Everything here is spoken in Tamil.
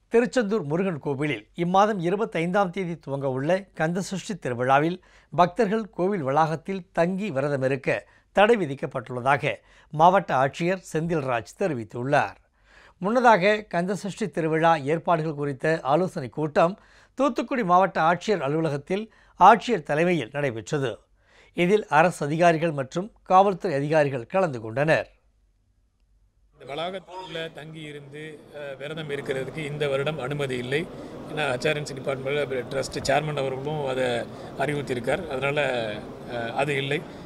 திருச்செந்தூர் முருகன் கோவிலில் இம்மாதம் இருபத்தைந்தாம் தேதி துவங்க உள்ள கந்தசஷ்டி திருவிழாவில் பக்தர்கள் கோவில் வளாகத்தில் தங்கி விரதமிருக்க தடை விதிக்கப்பட்டுள்ளதாக மாவட்ட ஆட்சியர் செந்தில்ராஜ் தெரிவித்துள்ளார் முன்னதாக கந்தசஷ்டி திருவிழா ஏற்பாடுகள் குறித்த ஆலோசனைக் கூட்டம் தூத்துக்குடி மாவட்ட ஆட்சியர் அலுவலகத்தில் ஆட்சியர் தலைமையில் நடைபெற்றது இதில் அரசு அதிகாரிகள் மற்றும் காவல்துறை அதிகாரிகள் கலந்து கொண்டனர் இந்த வளாகத்தில் தங்கி இருந்து அஹ், விரதம் இருக்கிறதுக்கு இந்த வருடம் அனுமதி இல்லை ஏன்னா ஹச்ஆர்என்சி டிபார்ட்மெண்ட் ட்ரஸ்ட் சேர்மன் அவர்களும் அதை அறிவுறுத்தியிருக்கார் அதனால் அது இல்லை